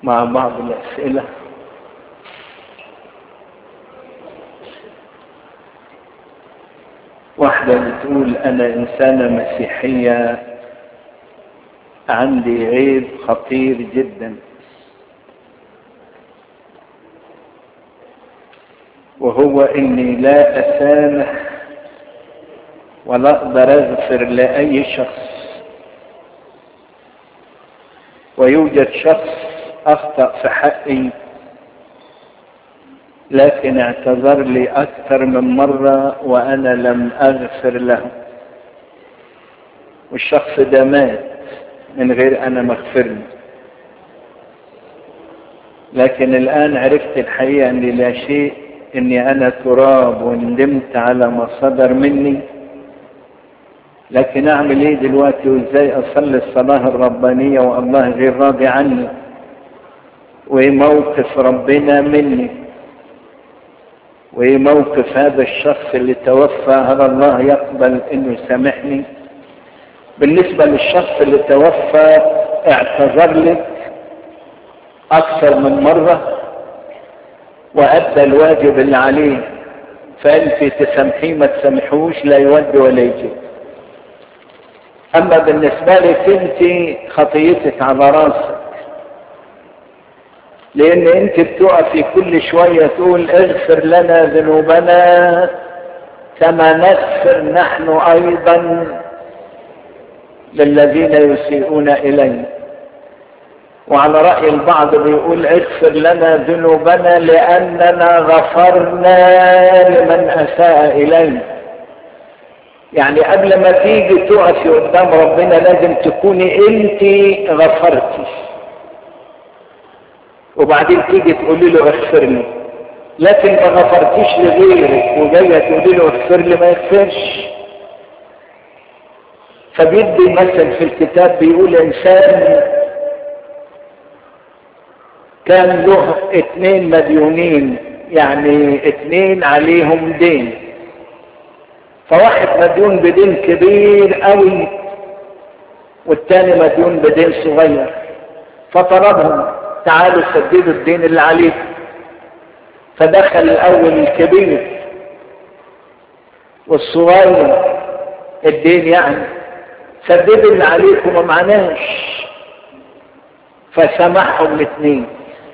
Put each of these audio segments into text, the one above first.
مع بعض الأسئلة واحدة بتقول أنا إنسانة مسيحية عندي عيب خطير جدا وهو إني لا أسامح ولا أقدر أغفر لأي شخص ويوجد شخص أخطأ في حقي لكن اعتذر لي أكثر من مرة وأنا لم أغفر له والشخص ده مات من غير أنا مغفر له لكن الآن عرفت الحقيقة أني لا شيء أني أنا تراب وندمت على ما صدر مني لكن أعمل إيه دلوقتي وإزاي أصلي الصلاة الربانية والله غير راضي عني وإيه موقف ربنا مني وايه موقف هذا الشخص اللي توفى هل الله يقبل انه يسامحني بالنسبة للشخص اللي توفى اعتذر لك اكثر من مرة وادى الواجب اللي عليه فانت تسامحيه ما تسامحوش لا يودي ولا يجيب اما بالنسبة لك انت خطيتك على راسك لان انت بتقفي كل شوية تقول اغفر لنا ذنوبنا كما نغفر نحن ايضا للذين يسيئون الينا وعلى رأي البعض بيقول اغفر لنا ذنوبنا لاننا غفرنا لمن اساء الينا يعني قبل ما تيجي تقفي قدام ربنا لازم تكوني انت غفرتي وبعدين تيجي تقولي له اغفر لي لكن ما غفرتيش لغيرك وجايه تقولي له اغفر لي ما يغفرش فبيدي مثل في الكتاب بيقول انسان كان له اتنين مديونين يعني اتنين عليهم دين فواحد مديون بدين كبير قوي والتاني مديون بدين صغير فطلبهم تعالوا سددوا الدين اللي عليكم فدخل الاول الكبير والصغير الدين يعني سددوا اللي عليكم ما معناش فسامحهم الاثنين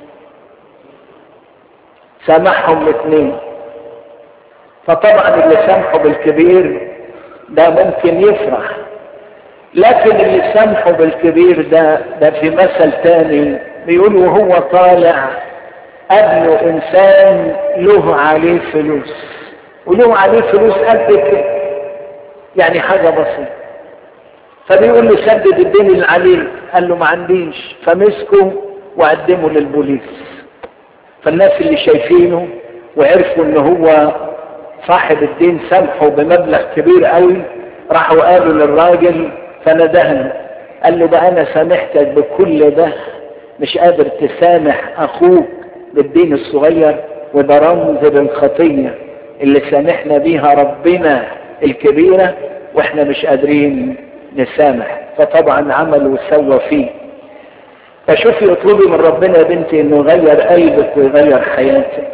سامحهم الاثنين فطبعا اللي سامحه بالكبير ده ممكن يفرح لكن اللي سامحه بالكبير ده ده في مثل تاني بيقول وهو طالع ابنه انسان له عليه فلوس وله عليه فلوس قد كده يعني حاجة بسيطة فبيقول له سدد الدين اللي عليه قال له ما عنديش فمسكه وقدمه للبوليس فالناس اللي شايفينه وعرفوا ان هو صاحب الدين سامحه بمبلغ كبير قوي راحوا قالوا للراجل فندهنه قال له ده انا سامحتك بكل ده مش قادر تسامح اخوك بالدين الصغير وده رمز للخطية اللي سامحنا بيها ربنا الكبيرة واحنا مش قادرين نسامح فطبعا عمل وسوى فيه فشوفي اطلبي من ربنا يا بنتي انه يغير قلبك ويغير حياتك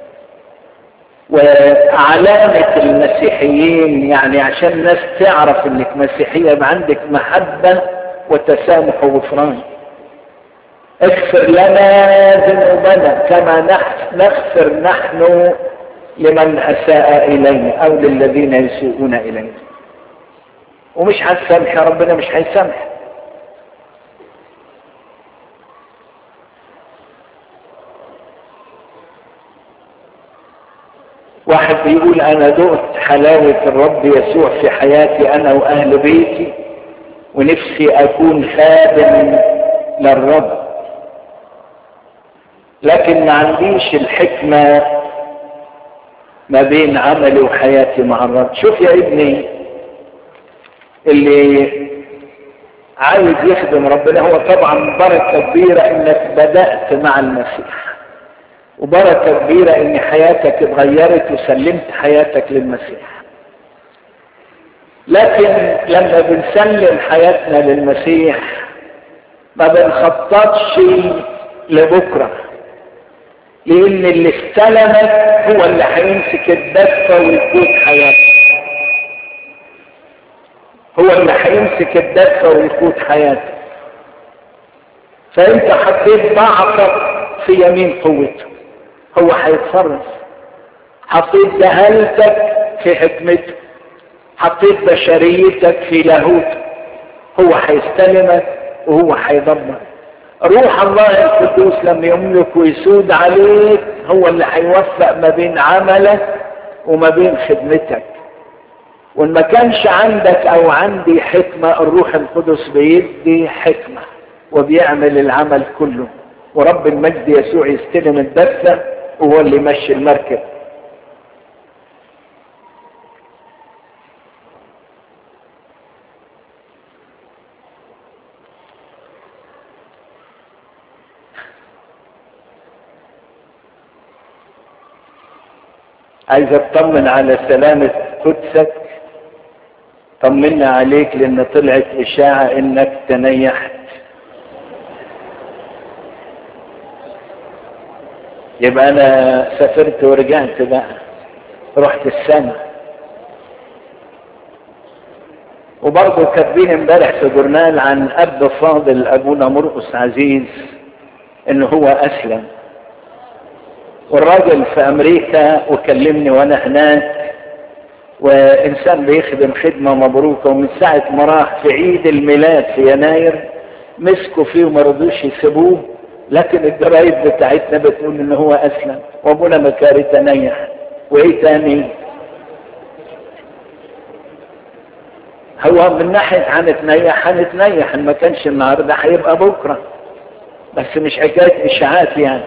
وعلامة المسيحيين يعني عشان الناس تعرف انك مسيحية يبقى عندك محبة وتسامح وغفران اغفر لنا ذنوبنا كما نغفر نحن لمن اساء الينا او للذين يسيئون الينا ومش هتسامح يا ربنا مش هيسامح واحد بيقول انا دقت حلاوة الرب يسوع في حياتي انا واهل بيتي ونفسي اكون خادم للرب لكن ما عنديش الحكمة ما بين عملي وحياتي مع الرب شوف يا ابني اللي عايز يخدم ربنا هو طبعا بركة كبيرة انك بدأت مع المسيح وبركة كبيرة ان حياتك اتغيرت وسلمت حياتك للمسيح لكن لما بنسلم حياتنا للمسيح ما بنخططش لبكرة لان اللي استلمك هو اللي هيمسك الدفة ويقود حياتك هو اللي هيمسك الدفة ويقود حياتك فانت حطيت ضعفك في يمين قوته هو هيتصرف حطيت جهالتك في حكمته حطيت بشريتك في لاهوته هو هيستلمك وهو هيدمر روح الله القدوس لما يملك ويسود عليك هو اللي هيوفق ما بين عملك وما بين خدمتك وان ما كانش عندك او عندي حكمة الروح القدس بيدي حكمة وبيعمل العمل كله ورب المجد يسوع يستلم الدفة وهو اللي يمشي المركب عايز اطمن على سلامة قدسك طمنا عليك لان طلعت اشاعة انك تنيحت يبقى انا سافرت ورجعت بقى رحت السماء وبرضه كاتبين امبارح في جورنال عن اب فاضل ابونا مرقس عزيز ان هو اسلم والراجل في امريكا وكلمني وانا هناك وانسان بيخدم خدمه مبروكه ومن ساعه ما راح في عيد الميلاد في يناير مسكوا فيه وما رضوش يسيبوه لكن الجرايد بتاعتنا بتقول ان هو اسلم وابونا مكاري تنيح وايه تاني هو من ناحيه هنتنيح هنتنيح ان ما كانش النهارده هيبقى بكره بس مش حكايه اشاعات يعني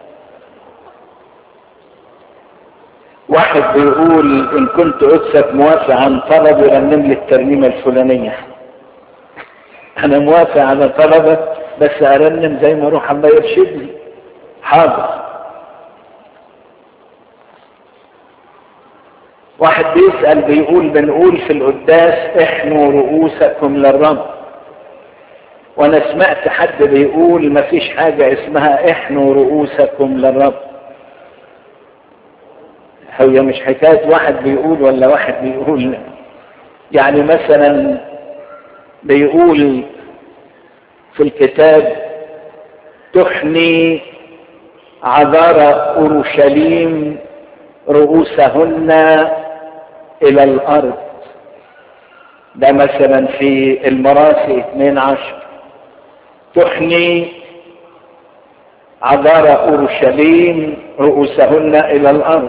واحد بيقول ان كنت قدسك موافق عن طلب يرنم لي الترنيمه الفلانيه انا موافق على طلبك بس ارنم زي ما روح الله يرشدني حاضر واحد بيسأل بيقول بنقول في القداس احنوا رؤوسكم للرب وانا سمعت حد بيقول مفيش حاجة اسمها احنوا رؤوسكم للرب هي مش حكاية واحد بيقول ولا واحد بيقول يعني مثلا بيقول في الكتاب تحني عذار اورشليم رؤوسهن الى الارض ده مثلا في المراسي 12 تحني عذار اورشليم رؤوسهن الى الارض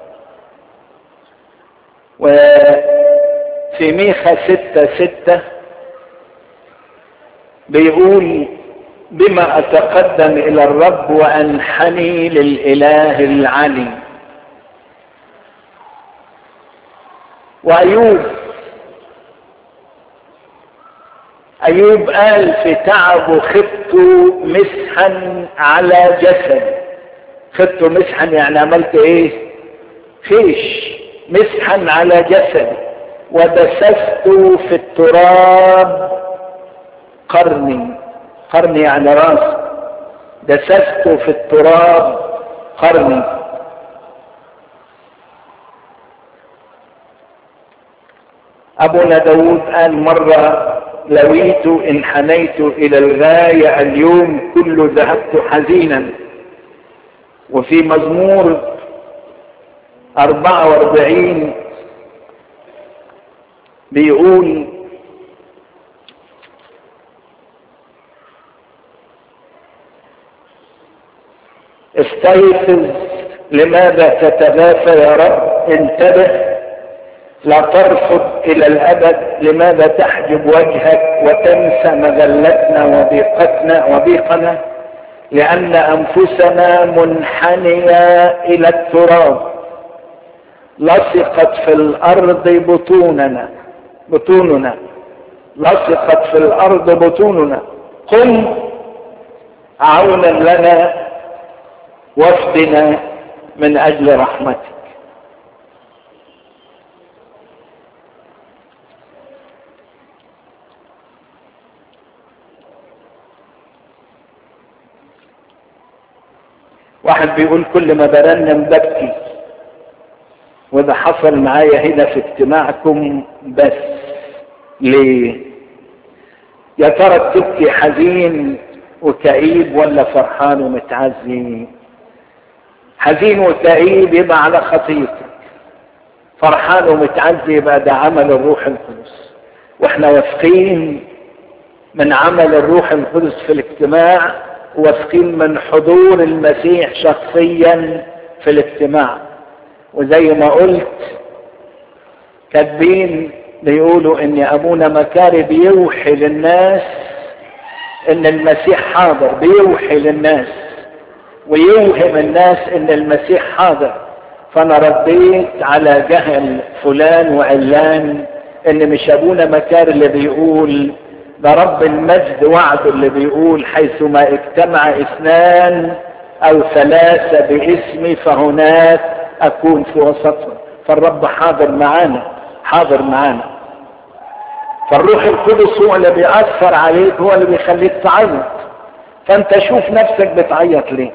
وفي ميخا ستة ستة بيقول بما اتقدم الى الرب وانحني للاله العلي وايوب ايوب قال في تعبه خبت مسحا على جسد خبت مسحا يعني عملت ايه خيش مسحا على جسد ودسست في التراب قرني قرني يعني راس دسست في التراب قرني ابونا داود قال مرة لويت انحنيت الى الغاية اليوم كله ذهبت حزينا وفي مزمور اربعة واربعين بيقول استيقظ لماذا تتغافى يا رب انتبه لا ترفض الى الابد لماذا تحجب وجهك وتنسى مذلتنا وضيقتنا وضيقنا لان انفسنا منحنيه الى التراب لصقت في الارض بطوننا بطوننا لصقت في الارض بطوننا قم عونا لنا وفدنا من اجل رحمتك واحد بيقول كل ما برنم ببكي وده حصل معايا هنا في اجتماعكم بس ليه يا ترى بتبكي حزين وكئيب ولا فرحان ومتعزي حزين وكئيب يبقى على خطيتك فرحان ومتعزي يبقى ده عمل الروح القدس واحنا واثقين من عمل الروح القدس في الاجتماع واثقين من حضور المسيح شخصيا في الاجتماع وزي ما قلت كاتبين بيقولوا ان ابونا مكاري بيوحي للناس ان المسيح حاضر بيوحي للناس ويوهم الناس ان المسيح حاضر فانا رديت على جهل فلان وعلان ان مش ابونا مكار اللي بيقول ده رب المجد وعد اللي بيقول حيثما اجتمع اثنان او ثلاثة باسمي فهناك اكون في وسطهم فالرب حاضر معانا حاضر معانا فالروح القدس هو اللي بيأثر عليك هو اللي بيخليك تعيط فانت شوف نفسك بتعيط ليه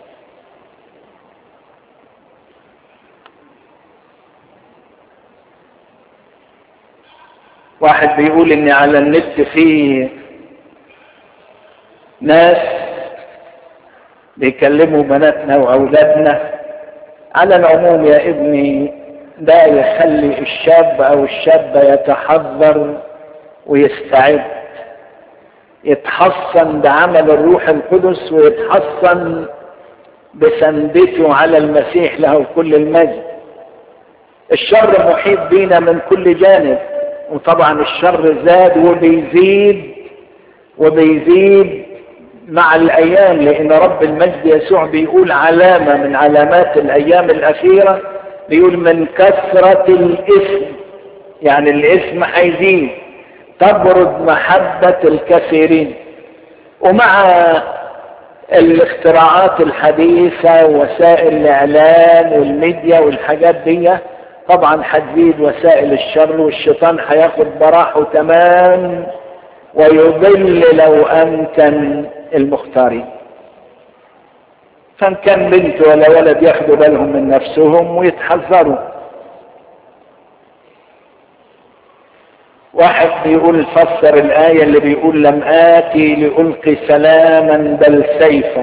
واحد بيقول ان على النت في ناس بيكلموا بناتنا واولادنا على العموم يا ابني ده يخلي الشاب او الشابة يتحضر ويستعد يتحصن بعمل الروح القدس ويتحصن بسندته على المسيح له كل المجد الشر محيط بينا من كل جانب وطبعا الشر زاد وبيزيد وبيزيد مع الايام لان رب المجد يسوع بيقول علامة من علامات الايام الاخيرة بيقول من كثرة الاثم يعني الاثم هيزيد تبرد محبة الكثيرين ومع الاختراعات الحديثة ووسائل الاعلام والميديا والحاجات دي طبعا هتزيد وسائل الشر والشيطان هياخد براحه تمام ويضل لو امكن المختارين فان كان بنت ولا ولد ياخدوا بالهم من نفسهم ويتحذروا واحد بيقول فسر الآية اللي بيقول لم آتي لألقي سلاما بل سيفا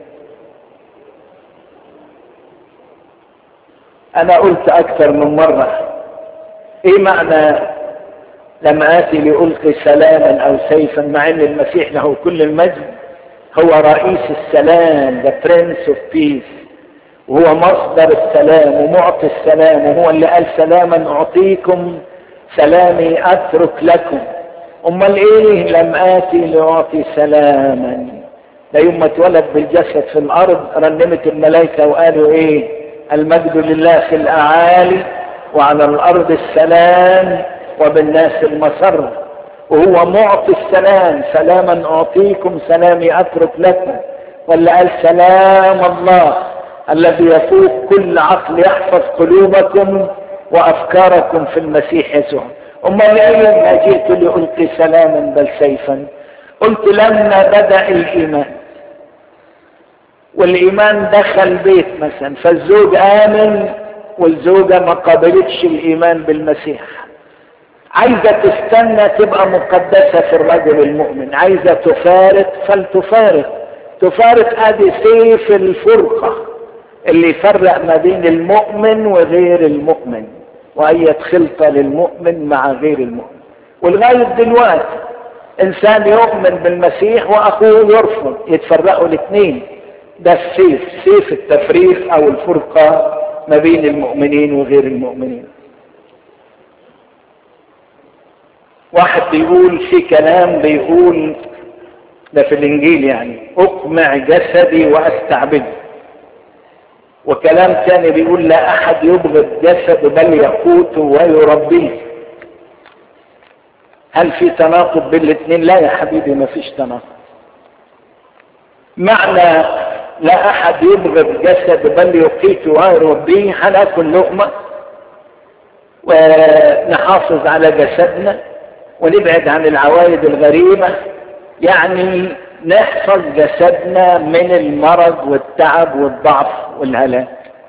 أنا قلت أكثر من مرة إيه معنى لم آتي لألقي سلاما أو سيفا مع أن المسيح له كل المجد هو رئيس السلام the prince of peace وهو مصدر السلام ومعطي السلام وهو اللي قال سلاما أعطيكم سلامي اترك لكم امال ايه لم اتي لاعطي سلاما ده يوم ما اتولد بالجسد في الارض رنمت الملائكه وقالوا ايه المجد لله في الاعالي وعلى الارض السلام وبالناس المسر وهو معطي السلام سلاما اعطيكم سلامي اترك لكم ولا قال سلام الله الذي يفوق كل عقل يحفظ قلوبكم وافكاركم في المسيح يسوع امال ايه ما جئت لالقي سلاما بل سيفا قلت لما بدا الايمان والايمان دخل بيت مثلا فالزوج امن والزوجه ما قبلتش الايمان بالمسيح عايزه تستنى تبقى مقدسه في الرجل المؤمن عايزه تفارق فلتفارق تفارق ادي سيف الفرقه اللي يفرق ما بين المؤمن وغير المؤمن وأية خلطة للمؤمن مع غير المؤمن ولغاية دلوقتي إنسان يؤمن بالمسيح وأخوه يرفض يتفرقوا الاثنين ده السيف سيف التفريق أو الفرقة ما بين المؤمنين وغير المؤمنين واحد بيقول في كلام بيقول ده في الإنجيل يعني أقمع جسدي وأستعبده وكلام ثاني بيقول لا احد يبغض جسد بل يقوته ويربيه هل في تناقض بين الاثنين لا يا حبيبي ما فيش تناقض معنى لا احد يبغض جسد بل يقيته ويربيه هناكل لقمه ونحافظ على جسدنا ونبعد عن العوائد الغريبه يعني نحفظ جسدنا من المرض والتعب والضعف والهلاك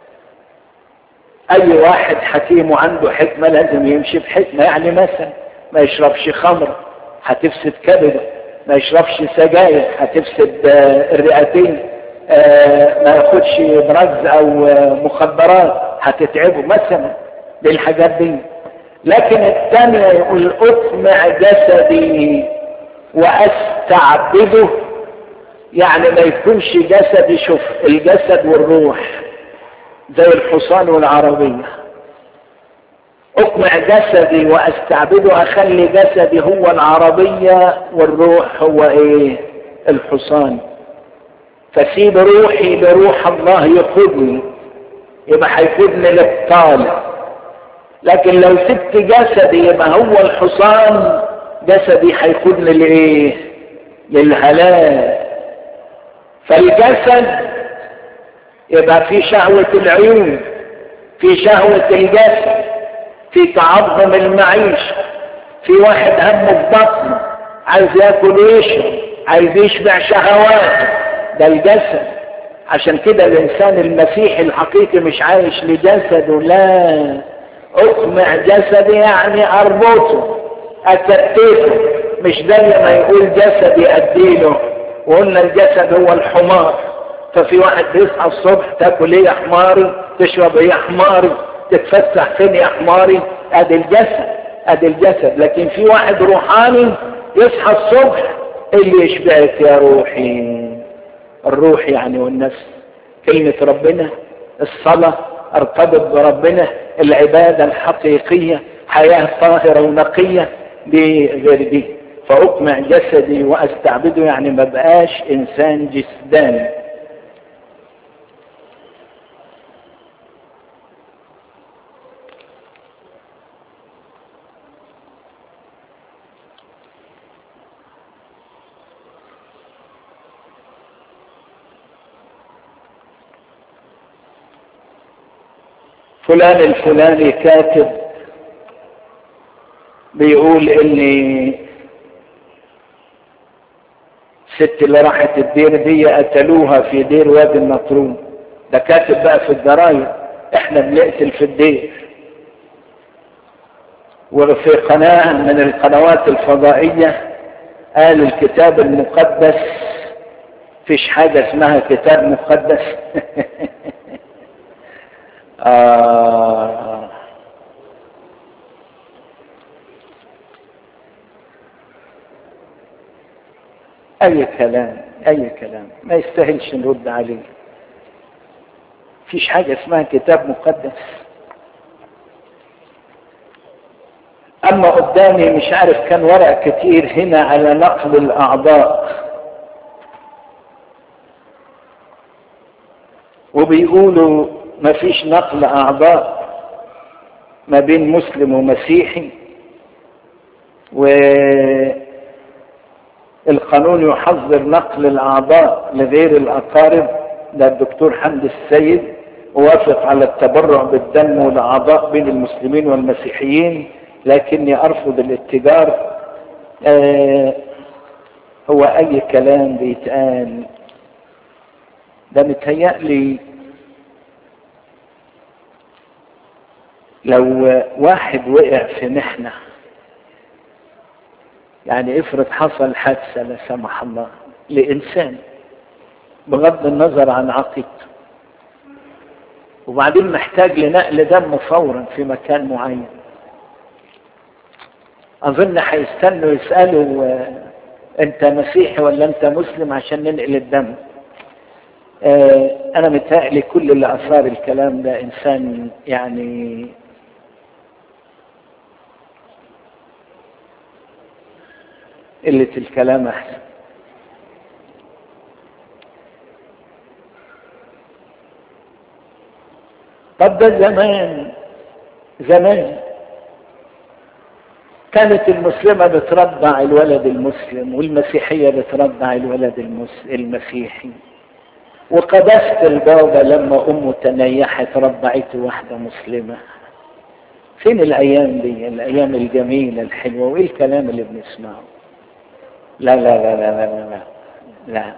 اي واحد حكيم وعنده حكمة لازم يمشي بحكمة يعني مثلا ما يشربش خمر هتفسد كبده ما يشربش سجاير هتفسد الرئتين ما ياخدش برز او مخدرات هتتعبه مثلا للحاجات دي لكن الثانية يقول اطمع جسدي واستعبده يعني ما يكونش جسدي شوف الجسد والروح زي الحصان والعربية اقمع جسدي واستعبده اخلي جسدي هو العربية والروح هو ايه الحصان فسيب روحي لروح الله يقودني يبقى هيقودني للطالب لكن لو سبت جسدي يبقى هو الحصان جسدي هيقودني لايه للهلاك فالجسد يبقى في شهوة العيون في شهوة الجسد في تعظم المعيشة في واحد همه في بطنه عايز ياكل ويشرب عايز يشبع شهواته ده الجسد عشان كده الانسان المسيحي الحقيقي مش عايش لجسده لا اقمع جسدي يعني اربطه اكتفه مش زي ما يقول جسدي اديله وقلنا الجسد هو الحمار ففي واحد بيصحى الصبح تاكل ايه يا حماري تشرب ايه يا حماري تتفسح فين يا حماري ادي الجسد ادي الجسد لكن في واحد روحاني يصحى الصبح اللي يشبعك يا روحي الروح يعني والنفس كلمة ربنا الصلاة ارتبط بربنا العبادة الحقيقية حياة طاهرة ونقية دي غير دي فأقمع جسدي وأستعبده يعني ما بقاش إنسان جسداني فلان الفلاني كاتب بيقول اني الست اللي راحت الدير دي قتلوها في دير وادي النطرون ده كاتب بقى في الجرايد احنا بنقتل في الدير وفي قناة من القنوات الفضائية قال الكتاب المقدس فيش حاجة اسمها كتاب مقدس آه اي كلام اي كلام ما يستاهلش نرد عليه فيش حاجة اسمها كتاب مقدس اما قدامي مش عارف كان ورق كتير هنا على نقل الاعضاء وبيقولوا ما فيش نقل اعضاء ما بين مسلم ومسيحي والقانون يحظر نقل الاعضاء لغير الاقارب ده الدكتور حمد السيد وافق على التبرع بالدم والاعضاء بين المسلمين والمسيحيين لكني ارفض الاتجار آه هو اي كلام بيتقال ده متهيألي لو واحد وقع في محنة يعني افرض حصل حادثة لا سمح الله لإنسان بغض النظر عن عقيدته وبعدين محتاج لنقل دم فورا في مكان معين اظن هيستنوا يسالوا آه انت مسيحي ولا انت مسلم عشان ننقل الدم آه انا متهيألي كل اللي اثار الكلام ده انسان يعني قلة الكلام احسن طب ده زمان زمان كانت المسلمة بترضع الولد المسلم والمسيحية بترضع الولد المس... المسيحي وقدست البابا لما أمه تنيحت رضعته واحدة مسلمة فين الأيام دي الأيام الجميلة الحلوة وإيه الكلام اللي بنسمعه لا لا لا لا لا لا, لا. لا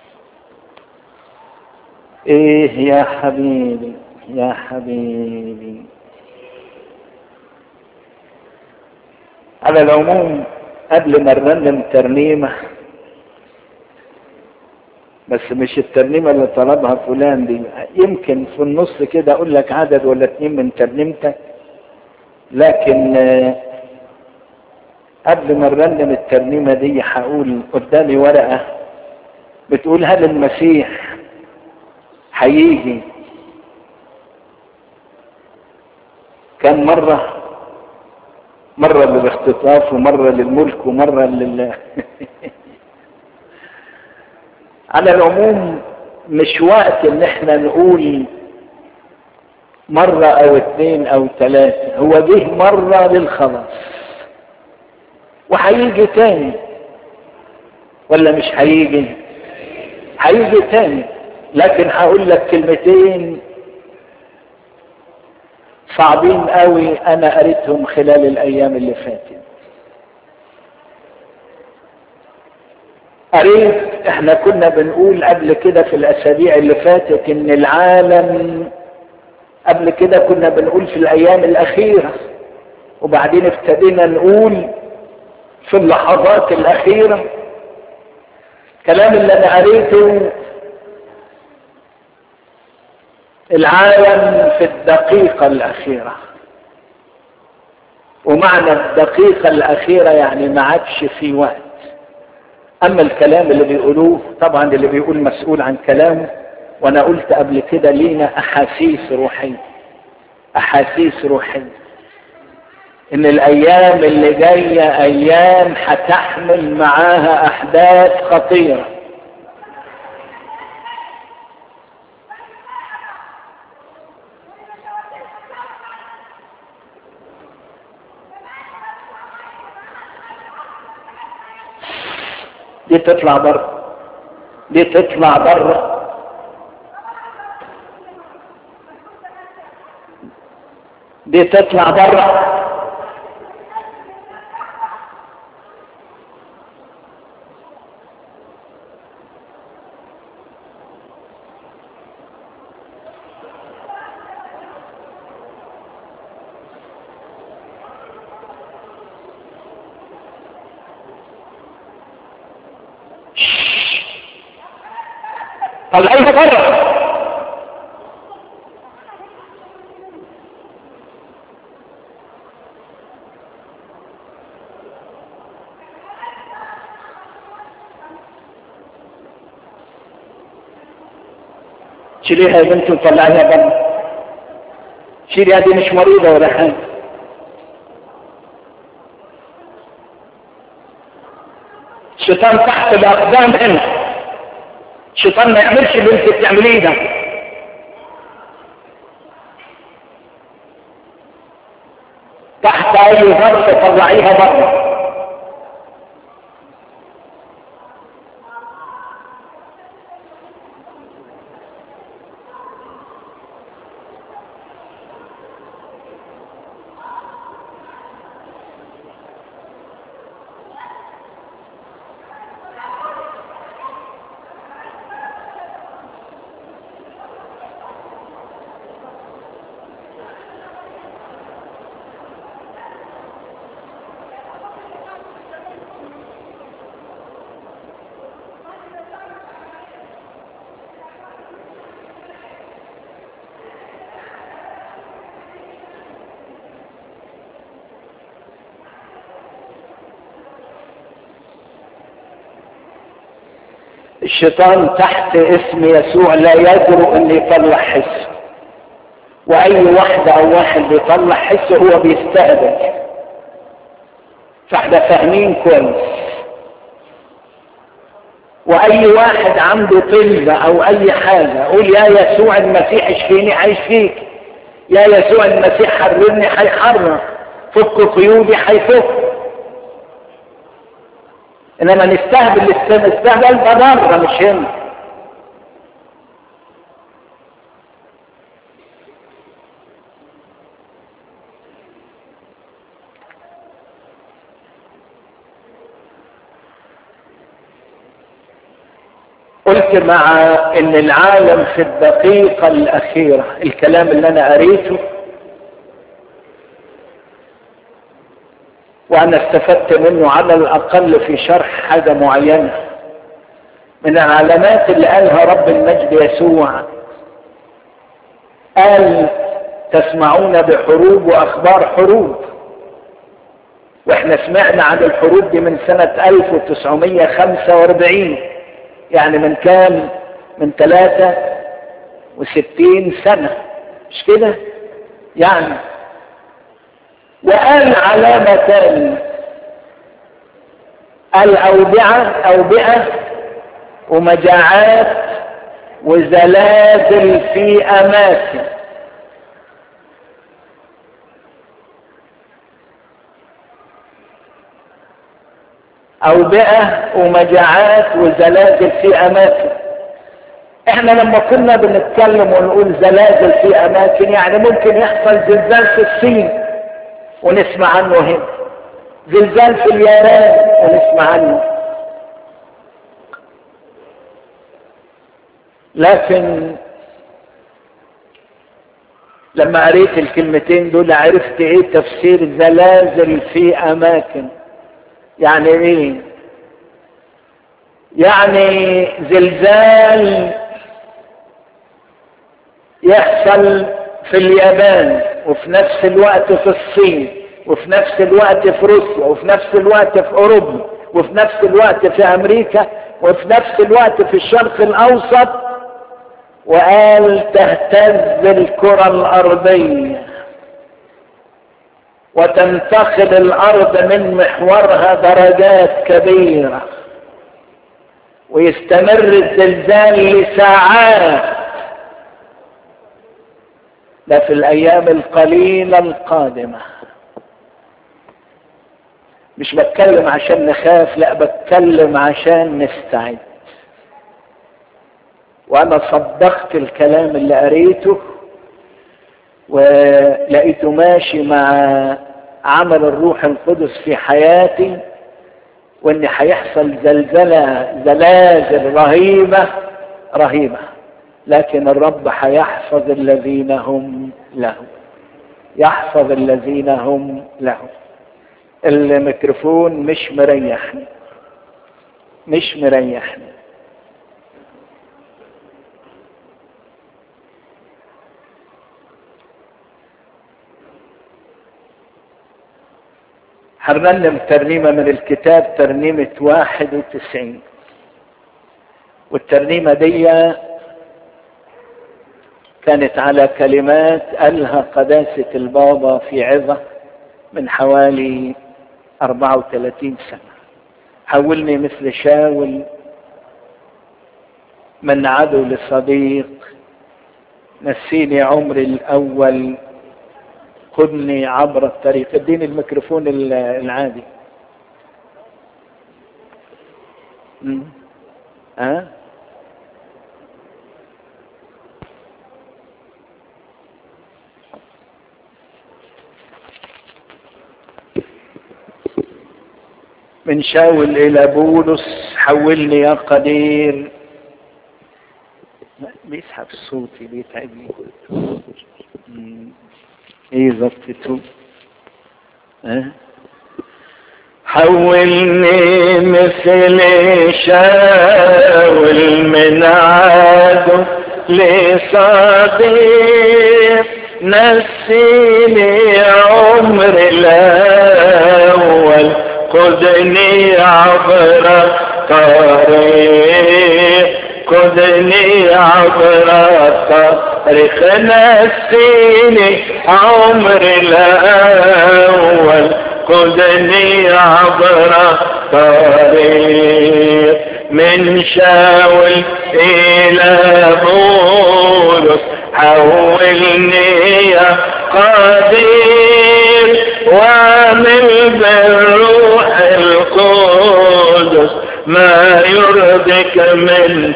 ايه يا حبيبي يا حبيبي على العموم قبل ما نرنم ترنيمة بس مش الترنيمة اللي طلبها فلان دي يمكن في النص كده اقول لك عدد ولا اتنين من ترنيمتك لكن قبل ما نرنم الترنيمة دي هقول قدامي ورقة بتقول هل المسيح هيجي كم مرة مرة للاختطاف ومرة للملك ومرة لل على العموم مش وقت ان احنا نقول مرة او اتنين او تلاتة هو جه مرة للخلاص وهيجي تاني ولا مش هيجي هيجي تاني لكن هقول لك كلمتين صعبين قوي انا قريتهم خلال الايام اللي فاتت قريت احنا كنا بنقول قبل كده في الاسابيع اللي فاتت ان العالم قبل كده كنا بنقول في الايام الاخيره وبعدين ابتدينا نقول في اللحظات الاخيره الكلام اللي انا قريته العالم في الدقيقة الأخيرة ومعنى الدقيقة الأخيرة يعني ما عادش في وقت أما الكلام اللي بيقولوه طبعا اللي بيقول مسؤول عن كلامه وأنا قلت قبل كده لينا أحاسيس روحية أحاسيس روحية إن الأيام اللي جاية أيام هتحمل معاها أحداث خطيرة دي تطلع بره دي تطلع بره دي تطلع بره طلعيها بره شيليها يا بنتي وطلعيها بره شيليها دي مش مريضة ولا حاجة الشيطان تحت الأقدام هنا الشيطان ما يعملش اللي انت بتعمليه ده تحت اي ظرف طلعيها بره الشيطان تحت اسم يسوع لا يجرؤ ان يطلع حسه واي واحدة او واحد بيطلع حسه هو بيستهدف فاحنا فاهمين كويس واي واحد عنده طلبة او اي حاجة قول يا يسوع المسيح اشفيني هيشفيك يا يسوع المسيح حررني هيحرر فك قيودي هيفك انما نستهبل نستهبل ده بره مش هنا قلت مع ان العالم في الدقيقة الاخيرة الكلام اللي انا قريته وانا استفدت منه على الاقل في شرح حاجة معينة من العلامات اللي قالها رب المجد يسوع قال تسمعون بحروب واخبار حروب واحنا سمعنا عن الحروب دي من سنة 1945 يعني من كام من 63 سنة مش كده يعني وقال علامة تاني الأوبئة أوبئة ومجاعات وزلازل في أماكن أوبئة ومجاعات وزلازل في أماكن احنا لما كنا بنتكلم ونقول زلازل في أماكن يعني ممكن يحصل زلزال في الصين ونسمع عنه هنا زلزال في اليابان ونسمع عنه لكن لما قريت الكلمتين دول عرفت ايه تفسير زلازل في اماكن يعني ايه يعني زلزال يحصل في اليابان وفي نفس الوقت في الصين وفي نفس الوقت في روسيا وفي نفس الوقت في اوروبا وفي نفس الوقت في امريكا وفي نفس الوقت في الشرق الاوسط وقال تهتز الكرة الارضية وتنتقل الارض من محورها درجات كبيرة ويستمر الزلزال لساعات ده في الايام القليلة القادمة مش بتكلم عشان نخاف لا بتكلم عشان نستعد وانا صدقت الكلام اللي قريته ولقيته ماشي مع عمل الروح القدس في حياتي وان هيحصل زلزلة زلازل رهيبة رهيبة لكن الرب هيحفظ الذين هم له يحفظ الذين هم له الميكروفون مش مريحني مش مريحني هنرنم ترنيمة من الكتاب ترنيمة واحد وتسعين والترنيمة دي كانت على كلمات قالها قداسة البابا في عظة من حوالي 34 سنة حولني مثل شاول من عدو لصديق نسيني عمري الأول خدني عبر الطريق اديني الميكروفون العادي ها أه؟ من شاول الى بولس حولني يا قدير بيسحب صوتي بيتعبني ايه ظبطته أه؟ حولني مثل شاول من عدو لصديق نسيني عمر الاول خذني عبر الطريق خذني عبر الطريق نسيني عمر الأول خذني عبر الطريق من شاول إلى بولس حولني يا قدير ومن بالروح القدس ما يرضك من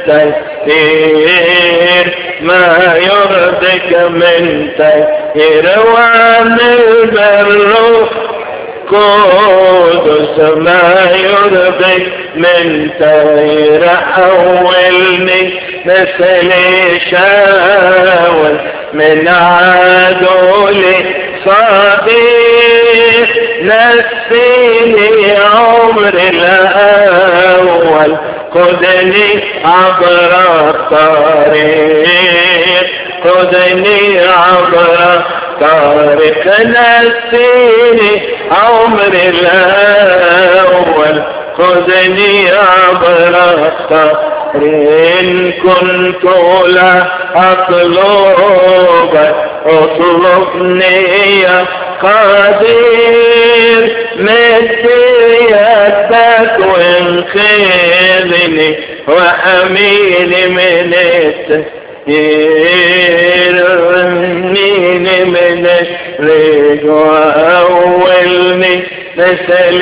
تكثير ما يرضك من تكثير ومن بالروح قدس ما يرضي من طير حولني مثل شاول من عدولي صديق نسيني عمر الأول خذني عبر الطريق خذني عبر طارق نسيني عمر الأول خذني عبر الطريق إن كنت لا أطلبك اطلبني يا قدير مد يدك وانقذني وحميني من التهير وحميني من الريق وأولني مثل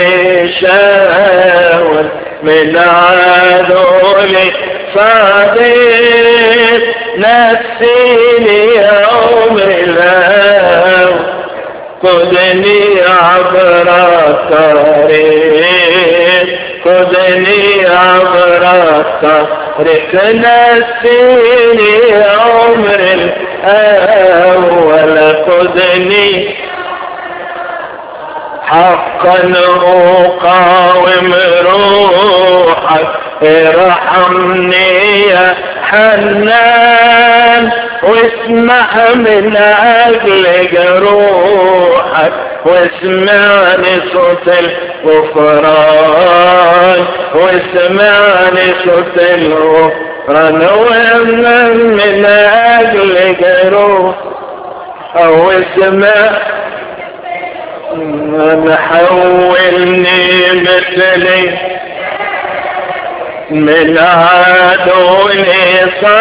شاول من عدولي صديق نفسيني يوم الأول خذني عبر الطريق خذني عبر الطريق نسيني عمر الأول خذني حقا أقاوم روحك ارحمني يا حنان واسمع من أجل جروحك واسمعني صوت الغفران واسمعني صوت الغفران ومن من أجل جروح أو اسمع من حولني مثلي من عدوني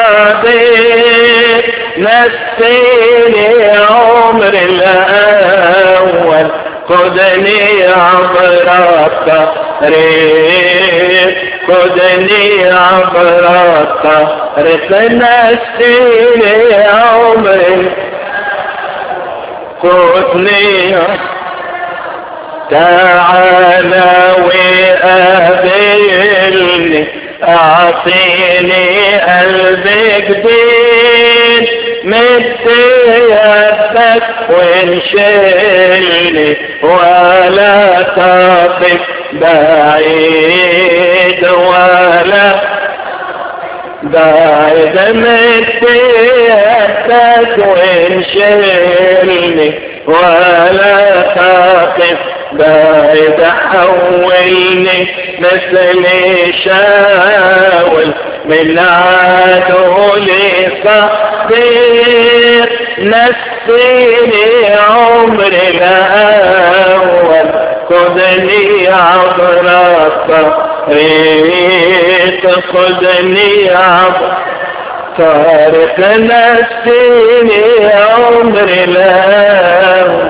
صديق نسيني عمر الأول خذني عبر الطريق خذني عبر الطريق نسيني عمر خذني تعالى وقابلني اعطيني قلبك دين مد يدك وانشلني ولا تقف بعيد ولا بعيد مد يدك وانشلني ولا تقف بعد حولني مثل شاول من عدولي صديق نسيني عمر الأول خذني عبر الطريق خذني عبر طارق نسيني عمر الأول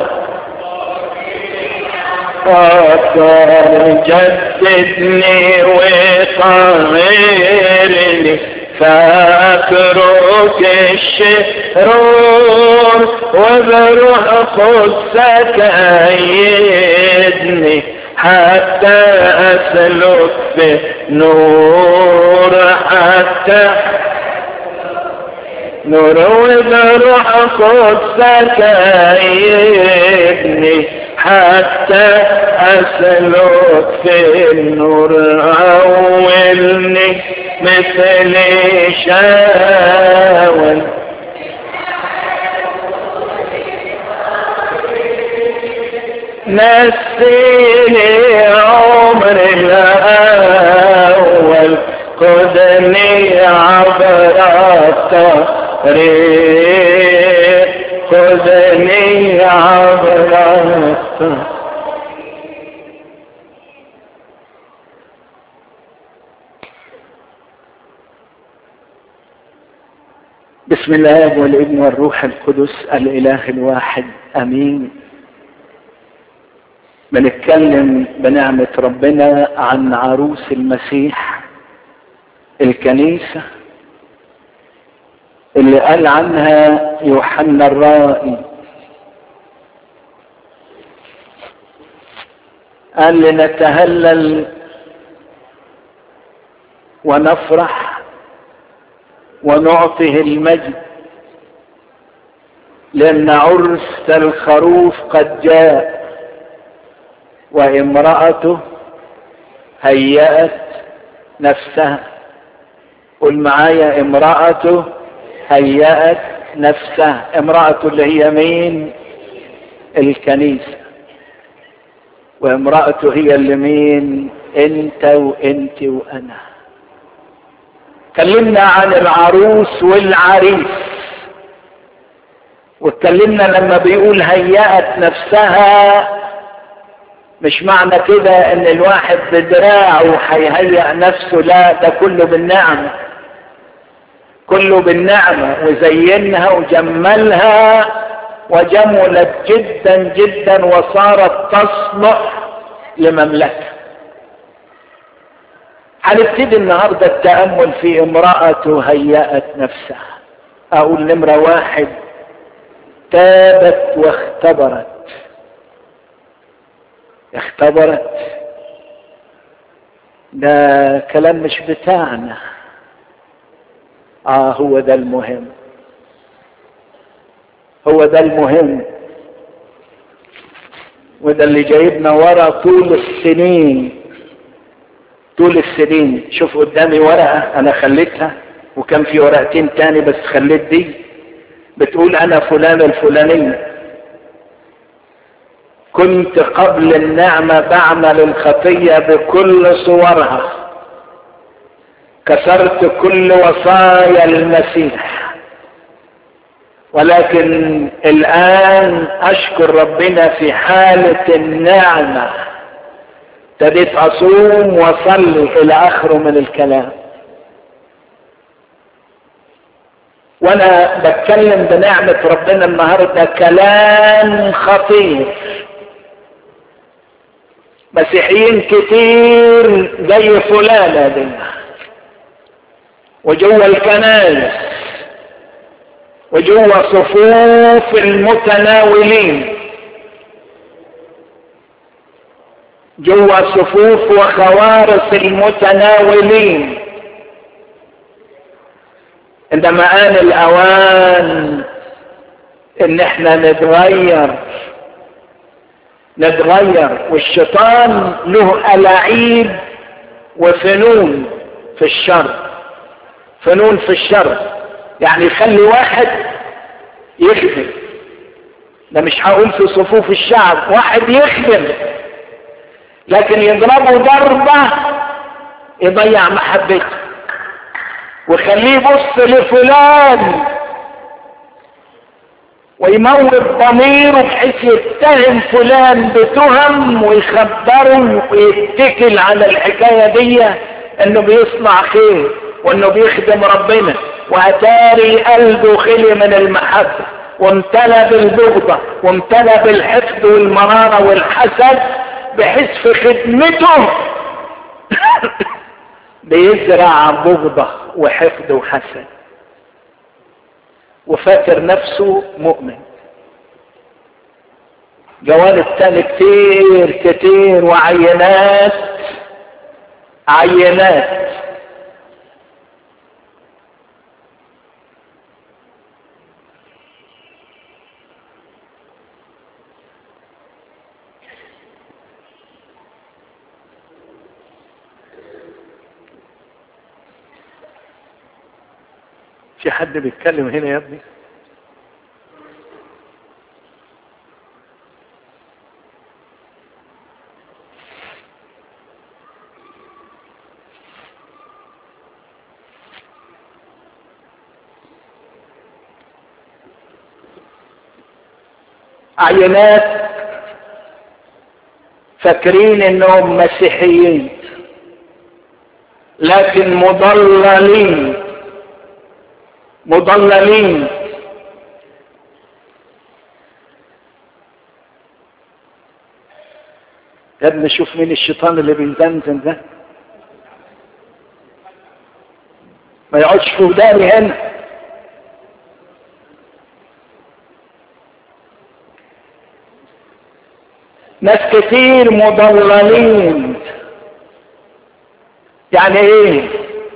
فكر جددني وطهرني فأترك الشرور وبروح قدسك أيدني حتى أسلك بنور حتى نور وبروح قدسك أيدني حتى أسلك في النور أولني مثل شاول نسيني عمر الأول خذني عبر الطريق خذني عبر الطريق بسم الله والابن والروح القدس الاله الواحد امين بنتكلم بنعمة ربنا عن عروس المسيح الكنيسة اللي قال عنها يوحنا الرائي قال لنتهلل ونفرح ونعطه المجد لأن عرس الخروف قد جاء وامرأته هيأت نفسها قل معايا امرأته هيأت نفسها امرأته اللي هي مين الكنيسة وامرأته هي اللي مين انت وانت وانا اتكلمنا عن العروس والعريس واتكلمنا لما بيقول هيأت نفسها مش معنى كده ان الواحد بدراعه هيهيأ نفسه لا ده كله بالنعمة كله بالنعمة وزينها وجملها وجملت جدا جدا وصارت تصلح لمملكة هنبتدي النهاردة التأمل في امرأة هيأت نفسها اقول نمرة واحد تابت واختبرت اختبرت ده كلام مش بتاعنا اه هو ده المهم هو ده المهم وده اللي جايبنا ورا طول السنين طول السنين شوف قدامي ورقة انا خليتها وكان في ورقتين تاني بس خليت دي بتقول انا فلان الفلاني كنت قبل النعمة بعمل الخطية بكل صورها كسرت كل وصايا المسيح ولكن الآن أشكر ربنا في حالة النعمة ابتديت أصوم وأصلي إلى آخره من الكلام وأنا بتكلم بنعمة ربنا النهاردة كلام خطير مسيحيين كتير زي فلانة دي وجوه الكنائس وجوه صفوف المتناولين جوه صفوف وخوارص المتناولين عندما آن الأوان إن احنا نتغير نتغير والشيطان له ألاعيب وفنون في الشر فنون في الشر يعني يخلي واحد يخدم ده مش هقول في صفوف الشعب واحد يخدم لكن يضربه ضربة يضيع محبته ويخليه يبص لفلان ويموت ضميره بحيث يتهم فلان بتهم ويخبره ويتكل على الحكاية دي انه بيصنع خير وانه بيخدم ربنا واتاري قلبه خلي من المحبة وامتلى بالبغضة وامتلى بالحقد والمرارة والحسد بحيث في خدمته بيزرع بغضة وحقد وحسد وفاكر نفسه مؤمن جوانب تاني كتير كتير وعينات عينات في حد بيتكلم هنا يا ابني عينات فاكرين انهم مسيحيين لكن مضللين مضللين يا ابني شوف مين الشيطان اللي بيزنزن ده ما يقعدش في وداني هنا ناس كتير مضللين يعني ايه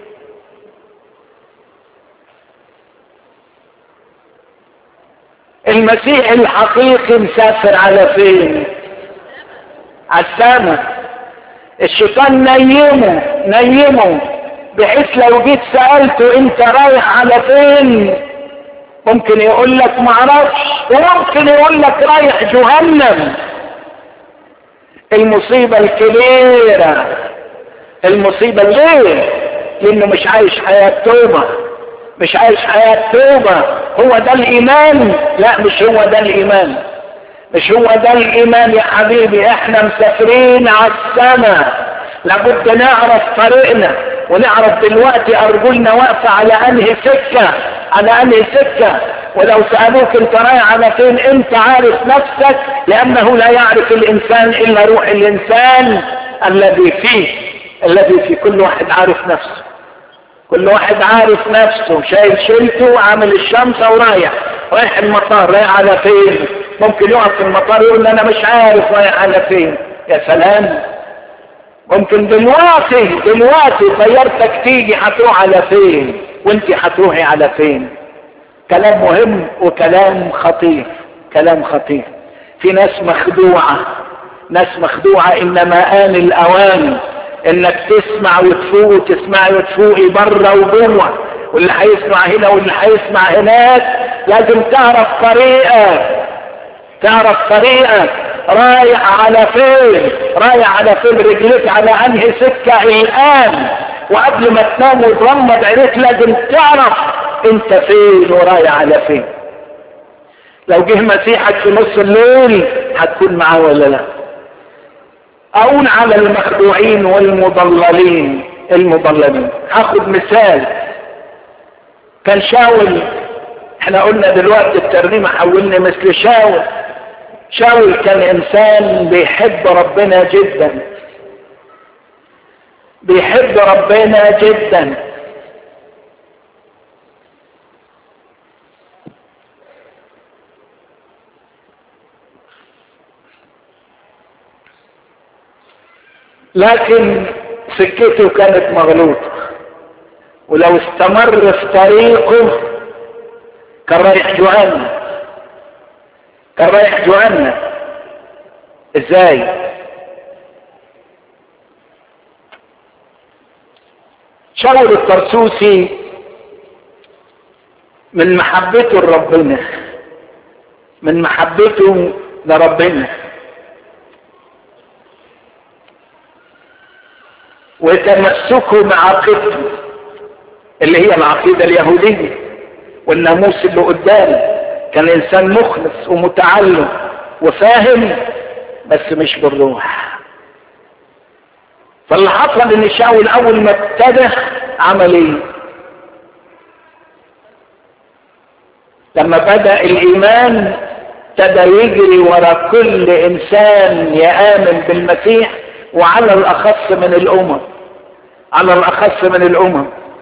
المسيح الحقيقي مسافر على فين على السماء الشيطان نيمه نيمه بحيث لو جيت سألته انت رايح على فين ممكن يقول لك معرفش وممكن يقول لك رايح جهنم المصيبة الكبيرة المصيبة ليه لانه مش عايش حياة توبة مش عايش حياة توبة هو ده الايمان لا مش هو ده الايمان مش هو ده الايمان يا حبيبي احنا مسافرين على السماء لابد نعرف طريقنا ونعرف دلوقتي ارجلنا واقفة على انهي سكة على انهي سكة ولو سألوك انت رايح على فين انت عارف نفسك لانه لا يعرف الانسان الا روح الانسان الذي فيه الذي في كل واحد عارف نفسه كل واحد عارف نفسه شايل شيلته وعامل الشمسة ورايح رايح المطار رايح على فين ممكن يقف في المطار يقول انا مش عارف رايح على فين يا سلام ممكن دلوقتي دلوقتي طيارتك تيجي هتروح على فين وانت هتروحي على فين كلام مهم وكلام خطير كلام خطير في ناس مخدوعة ناس مخدوعة انما آن الاوان انك تسمع وتفوق وتسمعي وتفوقي بره وجوه واللي هيسمع هنا واللي هيسمع هناك لازم تعرف طريقة تعرف طريقة رايح على فين رايح على فين رجليك على انهي سكة الان وقبل ما تنام وتغمض عينيك لازم تعرف انت فين ورايح على فين لو جه مسيحك في نص الليل هتكون معاه ولا لا اقول على المخدوعين والمضللين المضللين هاخد مثال كان شاول احنا قلنا دلوقتي الترنيمة حولنا مثل شاول شاول كان انسان بيحب ربنا جدا بيحب ربنا جدا لكن سكته كانت مغلوطة ولو استمر في طريقه كان رايح جهنم كان رايح جهنم ازاي شاول الطرسوسي من محبته لربنا من محبته لربنا وتمسكه بعقيدته اللي هي العقيدة اليهودية والناموس اللي قدامه كان انسان مخلص ومتعلم وفاهم بس مش بالروح فاللي حصل ان شاول اول ما ابتدى عمل ايه لما بدا الايمان ابتدى يجري ورا كل انسان يامن بالمسيح وعلى الاخص من الامم على الاخص من الامم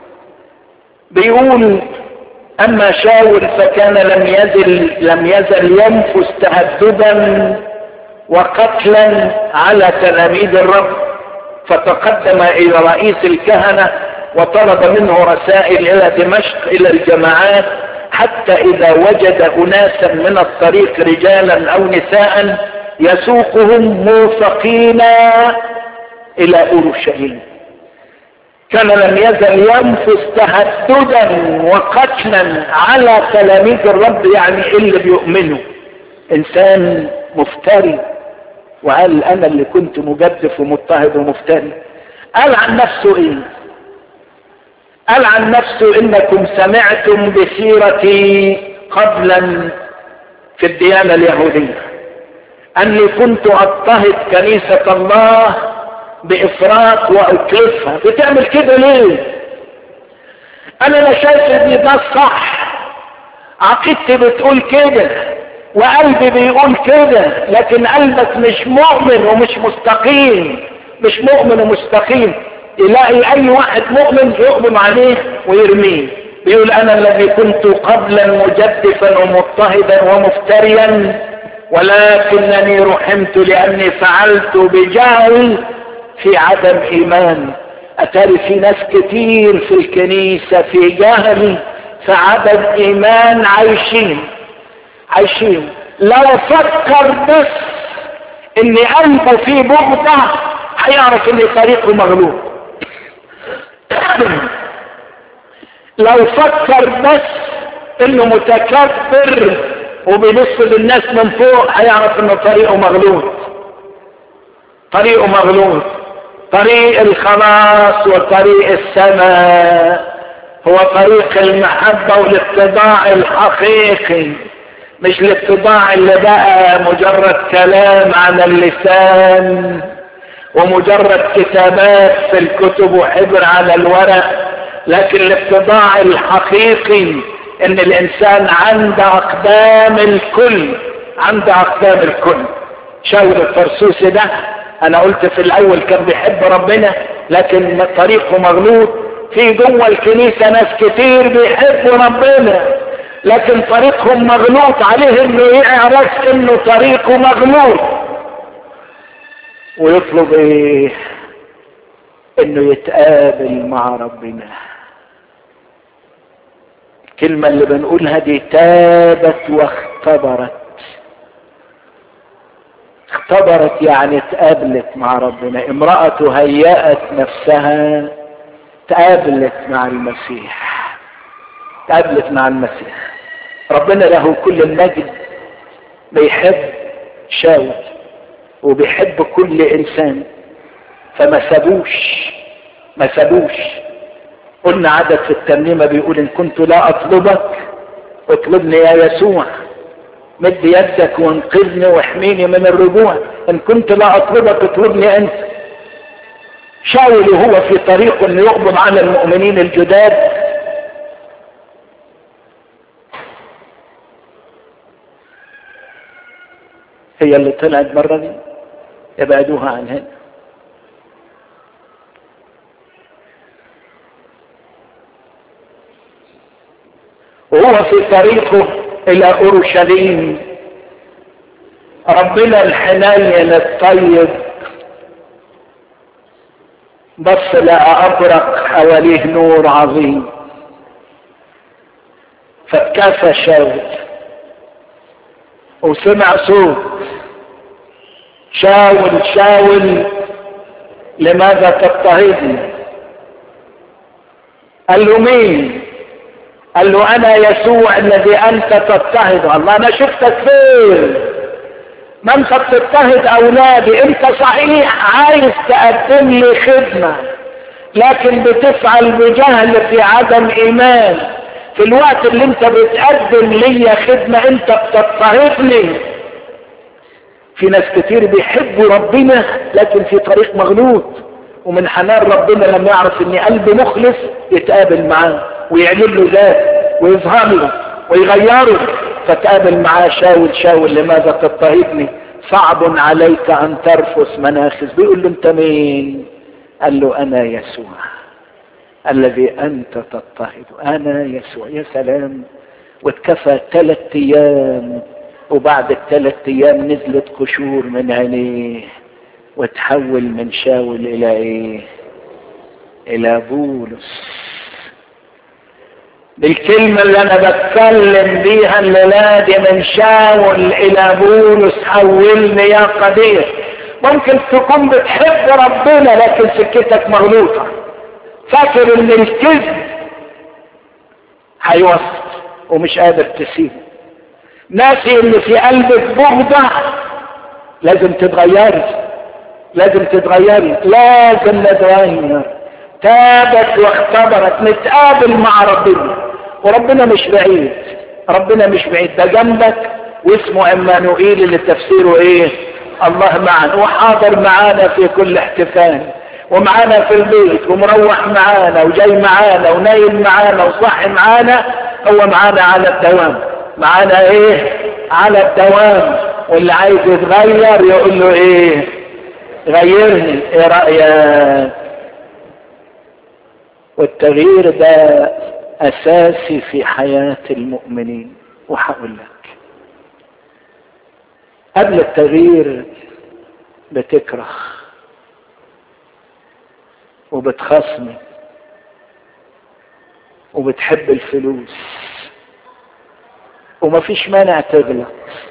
بيقول اما شاول فكان لم يزل لم يزل ينفس تهددا وقتلا على تلاميذ الرب فتقدم الى رئيس الكهنه وطلب منه رسائل الى دمشق الى الجماعات حتى اذا وجد اناسا من الطريق رجالا او نساء يسوقهم موثقين الى اورشليم كان لم يزل ينفس تهددا وقتلا على تلاميذ الرب يعني اللي بيؤمنوا انسان مفتري وقال انا اللي كنت مجدف ومضطهد ومفتري قال عن نفسه ايه قال عن نفسه انكم سمعتم بسيرتي قبلا في الديانة اليهودية اني كنت اضطهد كنيسة الله بافراط واكلفها بتعمل كده ليه انا لا شايف ان ده الصح عقيدتي بتقول كده وقلبي بيقول كده لكن قلبك مش مؤمن ومش مستقيم مش مؤمن ومستقيم يلاقي اي واحد مؤمن يؤمن عليه ويرميه بيقول انا الذي كنت قبلا مجدفا ومضطهدا ومفتريا ولكنني رحمت لاني فعلت بجهل في عدم ايمان اتاري في ناس كتير في الكنيسة في جهل في عدم ايمان عايشين عايشين لو فكر بس ان قلبه فيه بغضة هيعرف ان طريقه مغلوب لو فكر بس انه متكبر وبيبص للناس من فوق هيعرف ان طريقه مغلوط طريقه مغلوط طريق الخلاص وطريق السماء هو طريق المحبة والاتباع الحقيقي مش الاتباع اللي بقى مجرد كلام عن اللسان ومجرد كتابات في الكتب وحبر على الورق لكن الاتباع الحقيقي ان الانسان عند اقدام الكل عند اقدام الكل شاول الفرسوسي ده انا قلت في الاول كان بيحب ربنا لكن طريقه مغلوط في جوه الكنيسة ناس كتير بيحبوا ربنا لكن طريقهم مغلوط عليه انه يعرف انه طريقه مغلوط ويطلب ايه انه يتقابل مع ربنا الكلمة اللي بنقولها دي تابت واختبرت اختبرت يعني اتقابلت مع ربنا امرأة هيأت نفسها تقابلت مع المسيح تقابلت مع المسيح ربنا له كل المجد بيحب شاول وبيحب كل انسان فما سابوش ما سابوش قلنا عدد في الترنيمة بيقول ان كنت لا اطلبك اطلبني يا يسوع مد يدك وانقذني واحميني من الرجوع ان كنت لا اطلبك اطلبني انت شاول وهو في طريقه انه يقبض على المؤمنين الجداد هي اللي طلعت بره دي يبعدوها عن هنا وهو في طريقه الى اورشليم ربنا الحنين الطيب بص لقى ابرق حواليه نور عظيم فاتكفى شاول وسمع صوت شاول شاول لماذا تضطهدني قال له مين قال له انا يسوع الذي انت تضطهد الله انا شفتك فين ما انت بتضطهد اولادي انت صحيح عايز تقدم لي خدمة لكن بتفعل بجهل في عدم ايمان في الوقت اللي انت بتقدم لي خدمة انت بتضطهدني في ناس كتير بيحبوا ربنا لكن في طريق مغلوط ومن حنان ربنا لما يعرف ان قلب مخلص يتقابل معاه ويعلن له ذات ويظهر له ويغيره فتقابل معاه شاول شاول لماذا تضطهدني صعب عليك ان ترفس مناخس بيقول له انت مين قال له انا يسوع الذي انت تضطهد انا يسوع يا سلام واتكفى ثلاث ايام وبعد الثلاث ايام نزلت قشور من عينيه وتحول من شاول الى ايه الى بولس بالكلمة اللي انا بتكلم بيها الليلة دي من شاول الى بولس حولني يا قدير ممكن تكون بتحب ربنا لكن سكتك مغلوطة فاكر ان الكذب هيوصل ومش قادر تسيبه ناسي ان في قلبك بغضة لازم تتغيري لازم تتغيري لازم نتغير تابت واختبرت نتقابل مع ربنا وربنا مش بعيد ربنا مش بعيد ده جنبك واسمه عمانوئيل اللي تفسيره ايه الله معنا وحاضر معانا في كل احتفال ومعانا في البيت ومروح معانا وجاي معانا ونايم معانا وصاحي معانا هو معانا على الدوام معانا ايه على الدوام واللي عايز يتغير يقول له ايه غيرني ايه رأيك والتغيير ده اساسي في حياة المؤمنين وهقول لك قبل التغيير بتكره وبتخصمي وبتحب الفلوس ومفيش مانع تغلط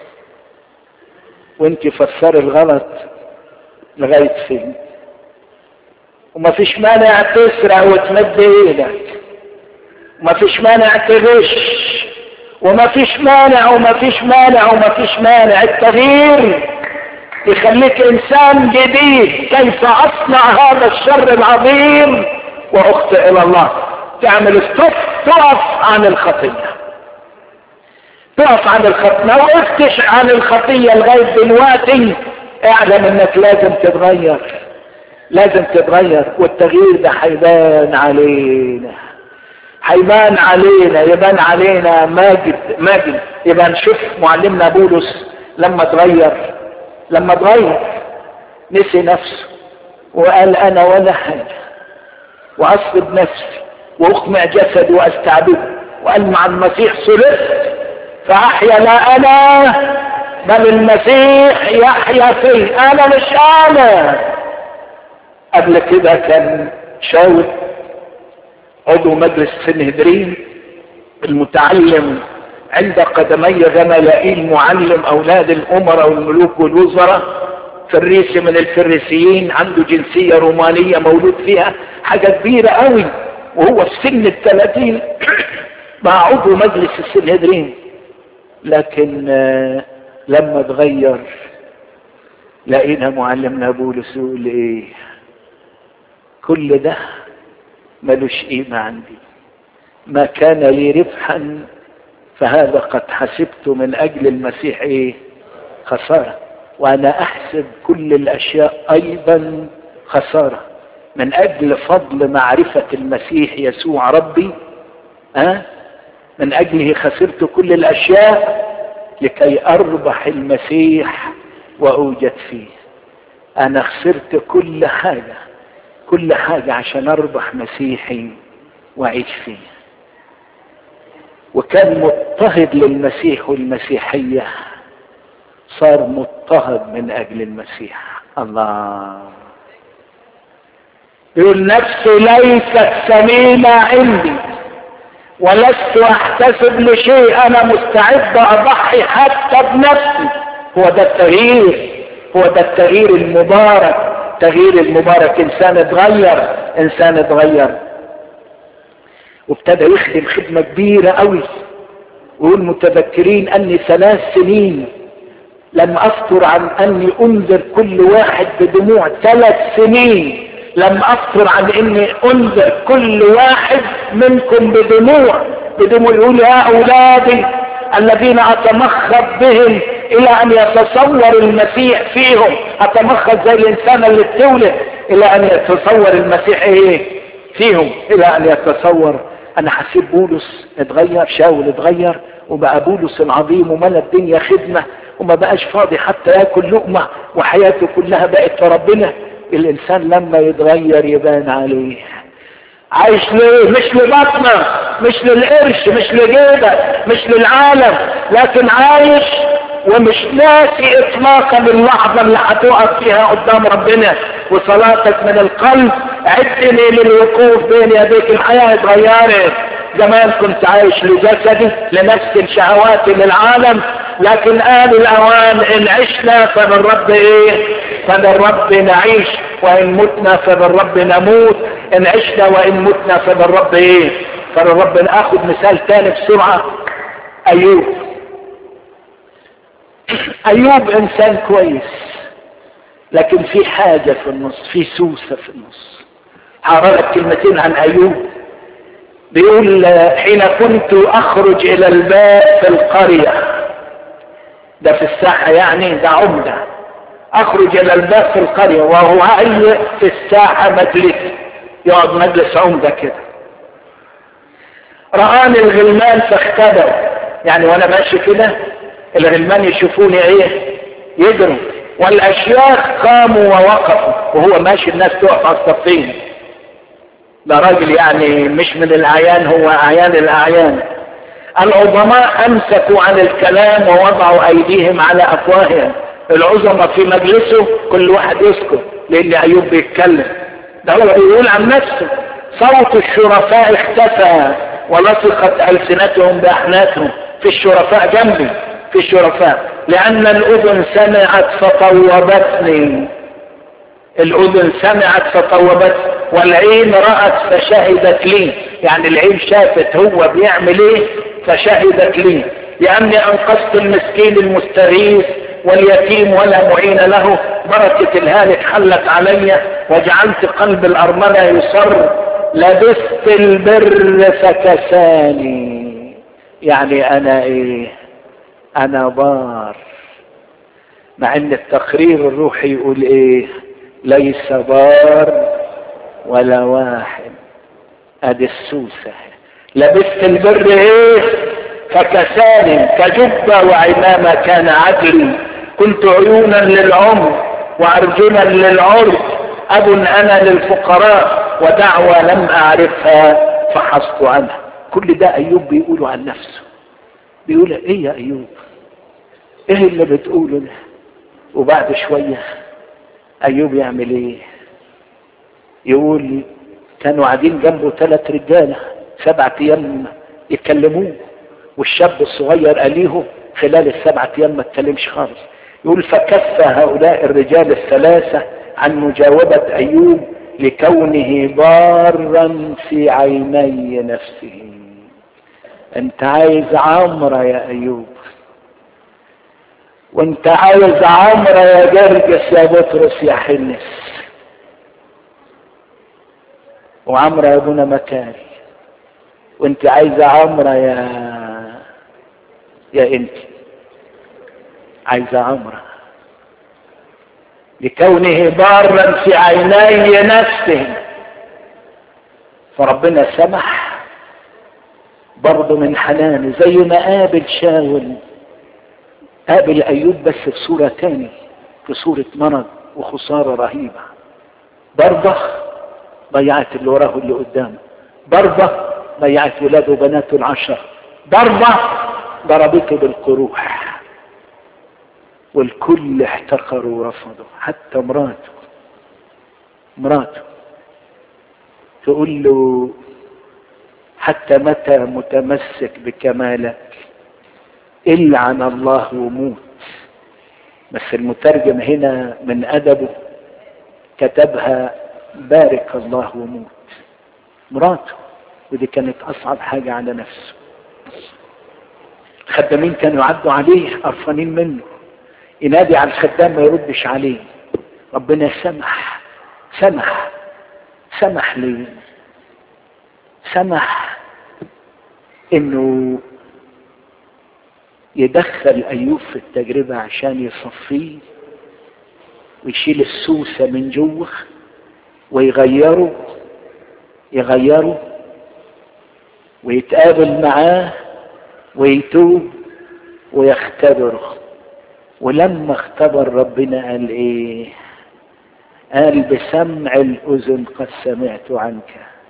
وانت فسر الغلط لغاية فين ومفيش مانع تسرع وتمد ايدك ومفيش مانع تغش ومفيش مانع ومفيش مانع ومفيش مانع التغيير يخليك انسان جديد كيف اصنع هذا الشر العظيم واخطئ الى الله تعمل ستوب تقف عن الخطيه تقف عن الخطيه ما وقفتش عن الخطيه لغايه دلوقتي اعلم انك لازم تتغير لازم تتغير والتغيير ده هيبان علينا هيبان علينا يبان علينا ماجد ماجد يبقى نشوف معلمنا بولس لما اتغير لما اتغير نسي نفسه وقال انا ولا حاجه واصلب نفسي واقمع جسدي واستعبده وقال مع المسيح صلبت فاحيا لا انا بل المسيح يحيا في انا مش انا قبل كده كان شاول عضو مجلس سنهدرين المتعلم عند قدمي غملائيل معلم اولاد الامراء والملوك والوزراء فريسي من الفريسيين عنده جنسية رومانية مولود فيها حاجة كبيرة قوي وهو في سن الثلاثين مع عضو مجلس السنهدرين لكن لما اتغير لقينا معلمنا بولس يقول ايه كل ده ملوش قيمة عندي ما كان لي ربحا فهذا قد حسبت من اجل المسيح ايه خسارة وانا احسب كل الاشياء ايضا خسارة من اجل فضل معرفة المسيح يسوع ربي أه؟ من اجله خسرت كل الاشياء لكي اربح المسيح واوجد فيه انا خسرت كل حاجة كل حاجة عشان اربح مسيحي واعيش فيه وكان مضطهد للمسيح والمسيحية صار مضطهد من اجل المسيح الله يقول نفسي ليست ثمينة عندي ولست احتسب لشيء انا مستعد اضحي حتى بنفسي هو ده التغيير هو ده التغيير المبارك تغيير المبارك انسان اتغير انسان اتغير وابتدى يخدم خدمة كبيرة قوي ويقول متذكرين اني ثلاث سنين لم افتر عن اني انذر كل واحد بدموع ثلاث سنين لم افتر عن اني انذر كل واحد منكم بدموع بدموع يقول يا اولادي الذين اتمخض بهم الى ان يتصور المسيح فيهم اتمخض زي الانسان اللي بتولد الى ان يتصور المسيح ايه فيهم الى ان يتصور انا حسيت بولس اتغير شاول اتغير وبقى بولس العظيم وملى الدنيا خدمة وما بقاش فاضي حتى ياكل لقمة وحياته كلها بقت في ربنا الانسان لما يتغير يبان عليه عايش ليه مش لبطنه مش للقرش مش لجيبك مش للعالم لكن عايش ومش ناسي اطلاقا اللحظه اللي هتقف فيها قدام ربنا وصلاتك من القلب عدني للوقوف بين يديك الحياه اتغيرت زمان كنت عايش لجسدي لنفس شهواتي للعالم لكن آن الأوان إن عشنا فبالرب إيه فبالرب نعيش وإن متنا فبالرب نموت إن عشنا وإن متنا فبالرب إيه فبالرب ناخد مثال تاني بسرعة أيوب أيوب إنسان كويس لكن في حاجة في النص في سوسة في النص هقرا لك كلمتين عن أيوب بيقول حين كنت اخرج الى الباب في القرية ده في الساحة يعني ده عمدة اخرج الى الباب في القرية وهو هيئ في الساحة مجلس يقعد مجلس عمدة كده رآني الغلمان فاختبوا يعني وانا ماشي كده الغلمان يشوفوني ايه يجروا والاشياخ قاموا ووقفوا وهو ماشي الناس تقف على الصفين ده راجل يعني مش من الاعيان هو اعيان الاعيان العظماء امسكوا عن الكلام ووضعوا ايديهم على افواههم العظماء في مجلسه كل واحد يسكت لان ايوب بيتكلم ده هو بيقول عن نفسه صوت الشرفاء اختفى ولصقت السنتهم باحناتهم في الشرفاء جنبي في الشرفاء لان الاذن سمعت فطوبتني الاذن سمعت فطوبت والعين رأت فشهدت لي يعني العين شافت هو بيعمل ايه فشهدت لي لاني انقذت المسكين المستغيث واليتيم ولا معين له بركة الهالك حلت علي وجعلت قلب الارملة يصر لبست البر فكساني يعني انا ايه انا بار مع ان التقرير الروحي يقول ايه ليس بار ولا واحد ادي السوسة لبست البر ايه فكساني كجبة وعمامة كان عدلي كنت عيونا للعمر وارجلا للعرض اب انا للفقراء ودعوة لم اعرفها فحصت عنها كل ده ايوب بيقوله عن نفسه بيقول ايه يا ايوب ايه اللي بتقوله ده وبعد شوية ايوب يعمل ايه يقول كانوا قاعدين جنبه ثلاث رجالة سبعة ايام يكلموه والشاب الصغير قاليه خلال السبعة ايام ما اتكلمش خالص يقول فكف هؤلاء الرجال الثلاثة عن مجاوبة ايوب لكونه بارا في عيني نفسه انت عايز عمرة يا ايوب وانت عايز عمرة يا جرجس يا بطرس يا حنس وعمرة يا ابونا مكاري وانت عايزة عمرة يا يا انت عايزة عمرة لكونه بارا في عيني نفسه فربنا سمح برضه من حنانه زي ما قابل شاول قابل ايوب بس في صورة تاني في صورة مرض وخسارة رهيبة ضربة ضيعت اللي وراه اللي قدامه ضربة ضيعت ولاده وبناته العشر ضربة ضربته بالقروح والكل احتقروا ورفضوا حتى مراته مراته تقول له حتى متى متمسك بكمالك العن الله وموت بس المترجم هنا من ادبه كتبها بارك الله وموت مراته ودي كانت اصعب حاجة على نفسه خدامين كانوا يعدوا عليه قرفانين منه ينادي على الخدام ما يردش عليه ربنا سمح سمح سمح ليه سمح انه يدخل ايوب في التجربة عشان يصفيه ويشيل السوسة من جوه ويغيره يغيره ويتقابل معاه ويتوب ويختبره ولما اختبر ربنا قال ايه قال بسمع الاذن قد سمعت عنك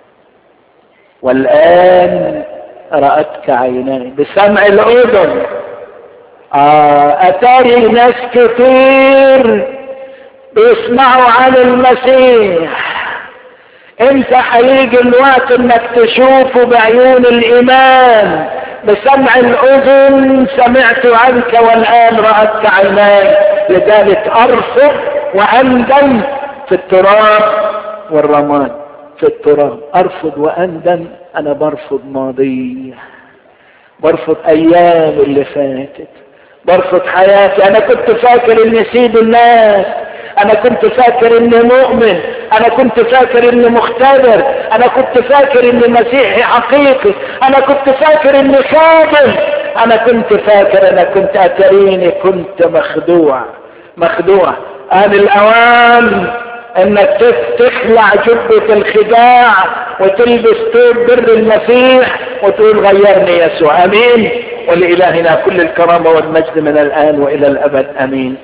والان رأتك عيناي بسمع الاذن آه اتاري ناس كتير بيسمعوا عن المسيح انت هيجي الوقت انك تشوفه بعيون الايمان بسمع الاذن سمعت عنك والان رأتك عيناي لذلك ارفض واندم في التراب والرماد في التراب ارفض واندم انا برفض ماضي برفض ايام اللي فاتت برفض حياتي انا كنت فاكر اني سيد الناس انا كنت فاكر اني مؤمن انا كنت فاكر اني مختبر انا كنت فاكر اني مسيحي حقيقي انا كنت فاكر اني خادم انا كنت فاكر انا كنت اتريني كنت مخدوع مخدوع ان الاوان انك تخلع جبة الخداع وتلبس ثوب بر المسيح وتقول غيرني يسوع امين ولإلهنا كل الكرامة والمجد من الآن وإلى الأبد أمين